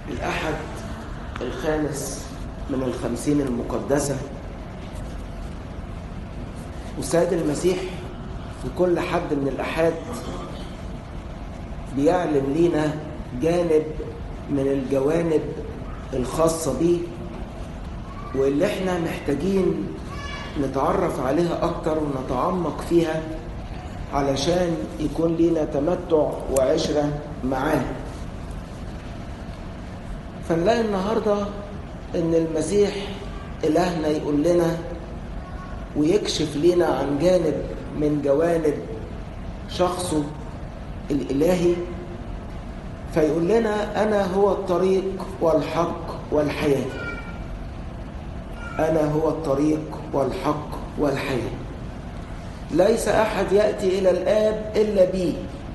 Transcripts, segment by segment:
الأحد الخامس من الخمسين المقدسة وسيد المسيح في كل حد من الأحاد بيعلن لينا جانب من الجوانب الخاصة بيه واللي احنا محتاجين نتعرف عليها أكتر ونتعمق فيها علشان يكون لينا تمتع وعشرة معاه فنلاقي النهاردة إن المسيح إلهنا يقول لنا ويكشف لنا عن جانب من جوانب شخصه الإلهي فيقول لنا أنا هو الطريق والحق والحياة أنا هو الطريق والحق والحياة ليس أحد يأتي إلى الآب إلا بي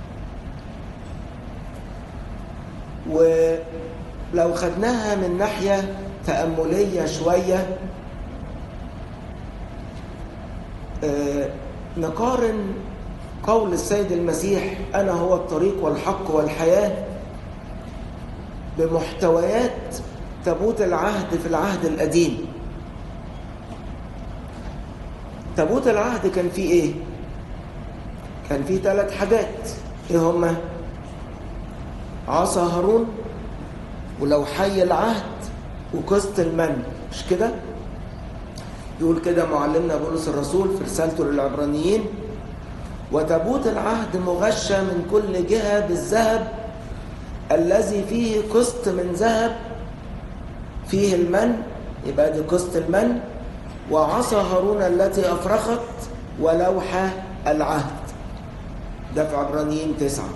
ولو خدناها من ناحية تأملية شوية آه نقارن قول السيد المسيح أنا هو الطريق والحق والحياة بمحتويات تابوت العهد في العهد القديم تابوت العهد كان فيه ايه كان فيه ثلاث حاجات ايه هما عصا هارون ولو حي العهد وقسط المن مش كده يقول كده معلمنا بولس الرسول في رسالته للعبرانيين وتابوت العهد مغشى من كل جهة بالذهب الذي فيه قسط من ذهب فيه المن يبقى دي قسط المن وعصا هارون التي أفرخت ولوحة العهد ده في عبرانيين تسعة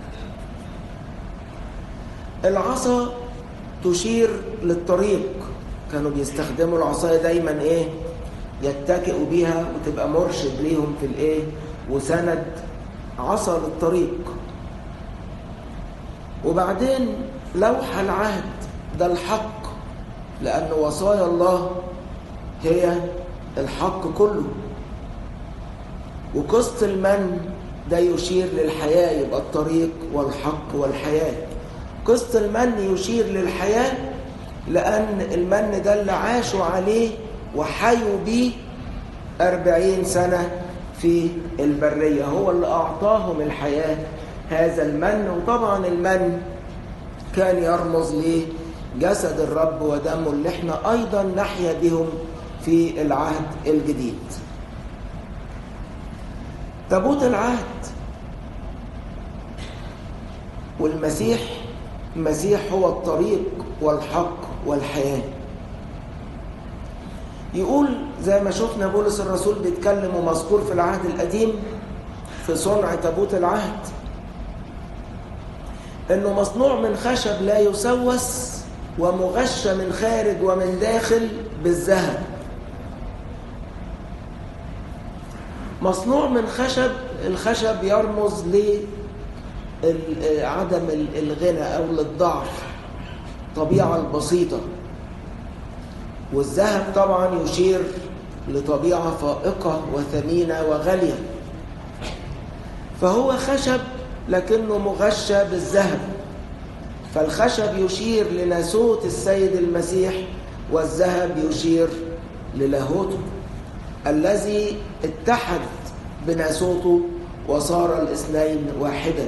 العصا تشير للطريق كانوا بيستخدموا العصاية دايما ايه يتكئوا بيها وتبقى مرشد ليهم في الايه وسند عصا للطريق وبعدين لوح العهد ده الحق لأن وصايا الله هي الحق كله وقسط المن ده يشير للحياة يبقى الطريق والحق والحياة قسط المن يشير للحياة لأن المن ده اللي عاشوا عليه وحيوا بيه أربعين سنة في البرية هو اللي أعطاهم الحياة هذا المن وطبعا المن كان يرمز لجسد الرب ودمه اللي احنا أيضا نحيا بهم في العهد الجديد تابوت العهد والمسيح المسيح هو الطريق والحق والحياة يقول زي ما شفنا بولس الرسول بيتكلم ومذكور في العهد القديم في صنع تابوت العهد انه مصنوع من خشب لا يسوس ومغشى من خارج ومن داخل بالذهب مصنوع من خشب الخشب يرمز لعدم الغنى او للضعف الطبيعه البسيطه والذهب طبعا يشير لطبيعه فائقه وثمينه وغاليه فهو خشب لكنه مغشى بالذهب فالخشب يشير لناسوت السيد المسيح والذهب يشير للاهوته الذي اتحد بناسوته وصار الاثنين واحدا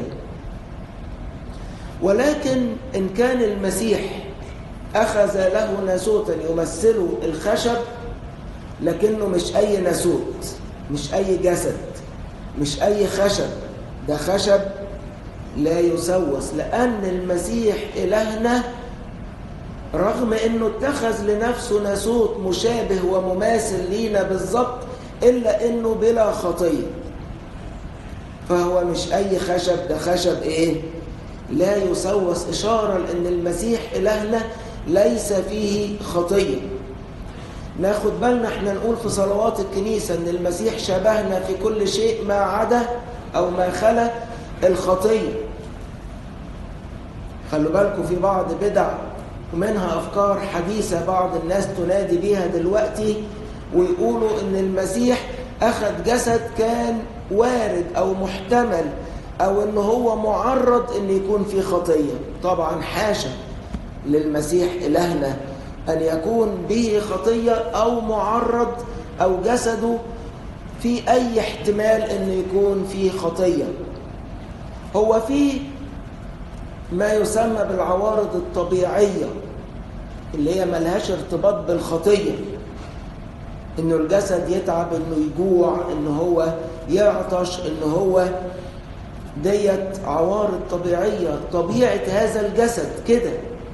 ولكن ان كان المسيح اخذ له ناسوتا يمثله الخشب لكنه مش اي ناسوت مش اي جسد مش اي خشب ده خشب لا يسوس لأن المسيح إلهنا رغم أنه اتخذ لنفسه ناسوت مشابه ومماثل لينا بالظبط إلا أنه بلا خطية فهو مش أي خشب ده خشب إيه؟ لا يسوس إشارة لأن المسيح إلهنا ليس فيه خطية ناخد بالنا احنا نقول في صلوات الكنيسة ان المسيح شبهنا في كل شيء ما عدا او ما خلا الخطية خلوا بالكم في بعض بدع ومنها أفكار حديثة بعض الناس تنادي بيها دلوقتي ويقولوا إن المسيح أخذ جسد كان وارد أو محتمل أو إن هو معرض إن يكون في خطية طبعا حاشا للمسيح إلهنا أن يكون به خطية أو معرض أو جسده في أي احتمال أن يكون فيه خطية هو في ما يسمى بالعوارض الطبيعية اللي هي ملهاش ارتباط بالخطية انه الجسد يتعب انه يجوع انه هو يعطش انه هو ديت عوارض طبيعية طبيعة هذا الجسد كده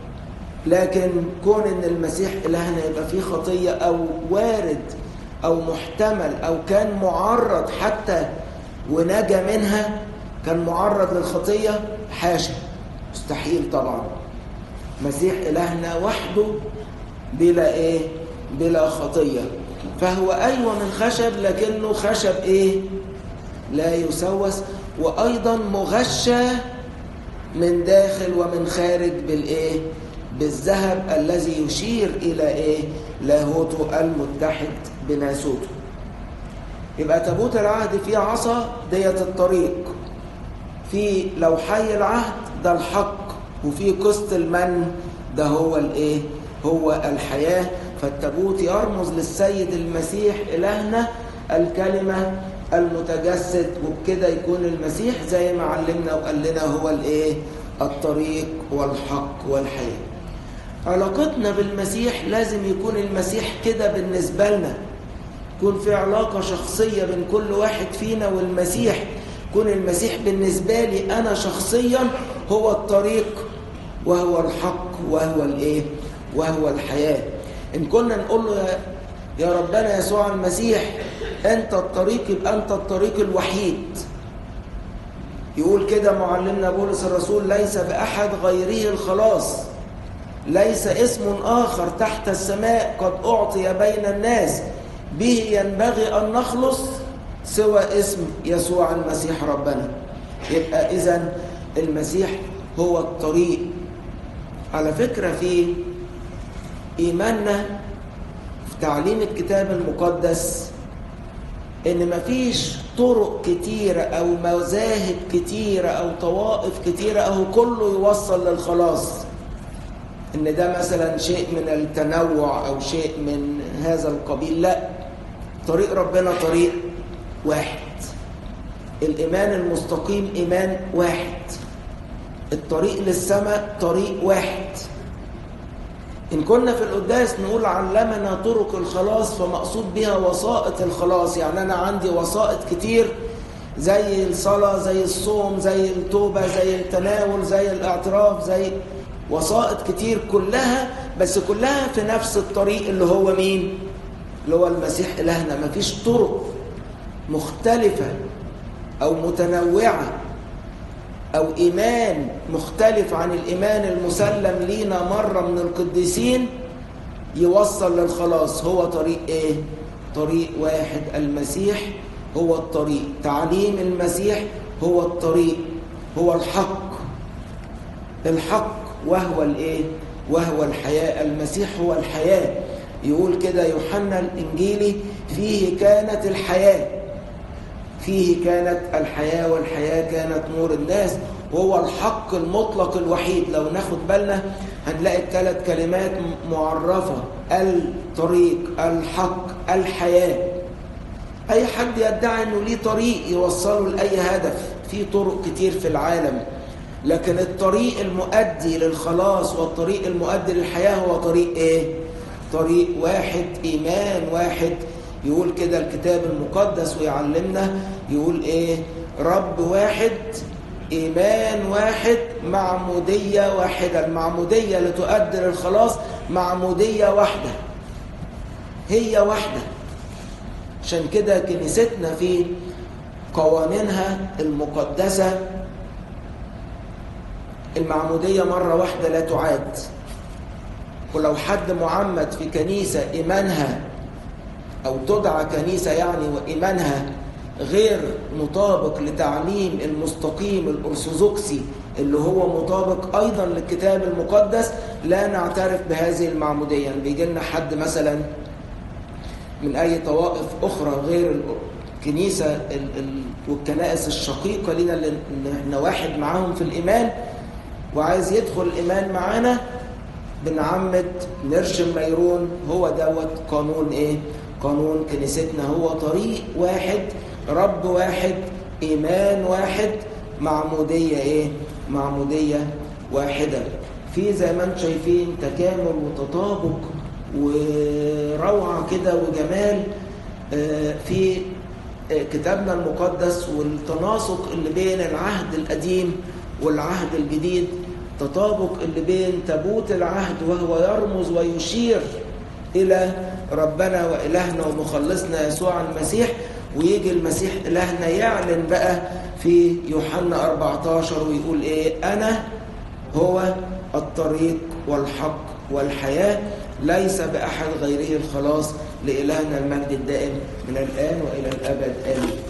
لكن كون ان المسيح الهنا يبقى فيه خطية او وارد او محتمل او كان معرض حتى ونجا منها كان معرض للخطية حاشا مستحيل طبعا مسيح إلهنا وحده بلا إيه بلا خطية فهو أيوة من خشب لكنه خشب إيه لا يسوس وأيضا مغشى من داخل ومن خارج بالإيه بالذهب الذي يشير إلى إيه لاهوته المتحد بناسوته يبقى تابوت العهد فيه عصا ديت الطريق في لوحي العهد ده الحق وفي قسط المن ده هو الايه هو الحياه فالتابوت يرمز للسيد المسيح الهنا الكلمه المتجسد وبكده يكون المسيح زي ما علمنا وقال لنا هو الايه الطريق والحق والحياه علاقتنا بالمسيح لازم يكون المسيح كده بالنسبه لنا يكون في علاقه شخصيه بين كل واحد فينا والمسيح يكون المسيح بالنسبه لي انا شخصيا هو الطريق وهو الحق وهو الايه وهو الحياه ان كنا نقول له يا, يا ربنا يسوع المسيح انت الطريق يبقى انت الطريق الوحيد يقول كده معلمنا بولس الرسول ليس باحد غيره الخلاص ليس اسم اخر تحت السماء قد اعطي بين الناس به ينبغي ان نخلص سوى اسم يسوع المسيح ربنا يبقى اذا المسيح هو الطريق على فكرة في إيماننا في تعليم الكتاب المقدس إن مفيش طرق كتيرة أو مذاهب كتيرة أو طوائف كتيرة أو كله يوصل للخلاص إن ده مثلا شيء من التنوع أو شيء من هذا القبيل لا طريق ربنا طريق واحد الإيمان المستقيم إيمان واحد الطريق للسماء طريق واحد إن كنا في القداس نقول علمنا طرق الخلاص فمقصود بها وسائط الخلاص يعني أنا عندي وسائط كتير زي الصلاة زي الصوم زي التوبة زي التناول زي الاعتراف زي وسائط كتير كلها بس كلها في نفس الطريق اللي هو مين؟ اللي هو المسيح إلهنا مفيش طرق مختلفة أو متنوعة أو إيمان مختلف عن الإيمان المسلم لينا مرة من القديسين يوصل للخلاص هو طريق إيه؟ طريق واحد المسيح هو الطريق تعليم المسيح هو الطريق هو الحق الحق وهو الإيه؟ وهو الحياة المسيح هو الحياة يقول كده يوحنا الإنجيلي فيه كانت الحياة فيه كانت الحياة والحياة كانت نور الناس وهو الحق المطلق الوحيد لو ناخد بالنا هنلاقي الثلاث كلمات معرفة الطريق الحق الحياة أي حد يدعي أنه ليه طريق يوصله لأي هدف في طرق كتير في العالم لكن الطريق المؤدي للخلاص والطريق المؤدي للحياة هو طريق إيه؟ طريق واحد إيمان واحد يقول كده الكتاب المقدس ويعلمنا يقول ايه رب واحد ايمان واحد معموديه واحده المعموديه اللي تؤدي للخلاص معموديه واحده هي واحده عشان كده كنيستنا في قوانينها المقدسه المعموديه مره واحده لا تعاد ولو حد معمد في كنيسه ايمانها أو تدعى كنيسة يعني وإيمانها غير مطابق لتعليم المستقيم الأرثوذكسي اللي هو مطابق أيضا للكتاب المقدس لا نعترف بهذه المعمودية يعني بيجي لنا حد مثلا من أي طوائف أخرى غير الكنيسة والكنائس الشقيقة لنا اللي احنا واحد معاهم في الإيمان وعايز يدخل الإيمان معانا بنعمد نرشم ميرون هو دوت قانون ايه قانون كنيستنا هو طريق واحد رب واحد ايمان واحد معموديه ايه معموديه واحده في زي ما انتم شايفين تكامل وتطابق وروعه كده وجمال في كتابنا المقدس والتناسق اللي بين العهد القديم والعهد الجديد تطابق اللي بين تابوت العهد وهو يرمز ويشير إلى ربنا وإلهنا ومخلصنا يسوع المسيح ويجي المسيح إلهنا يعلن بقى في يوحنا 14 ويقول إيه أنا هو الطريق والحق والحياة ليس بأحد غيره الخلاص لإلهنا المجد الدائم من الآن وإلى الأبد آمين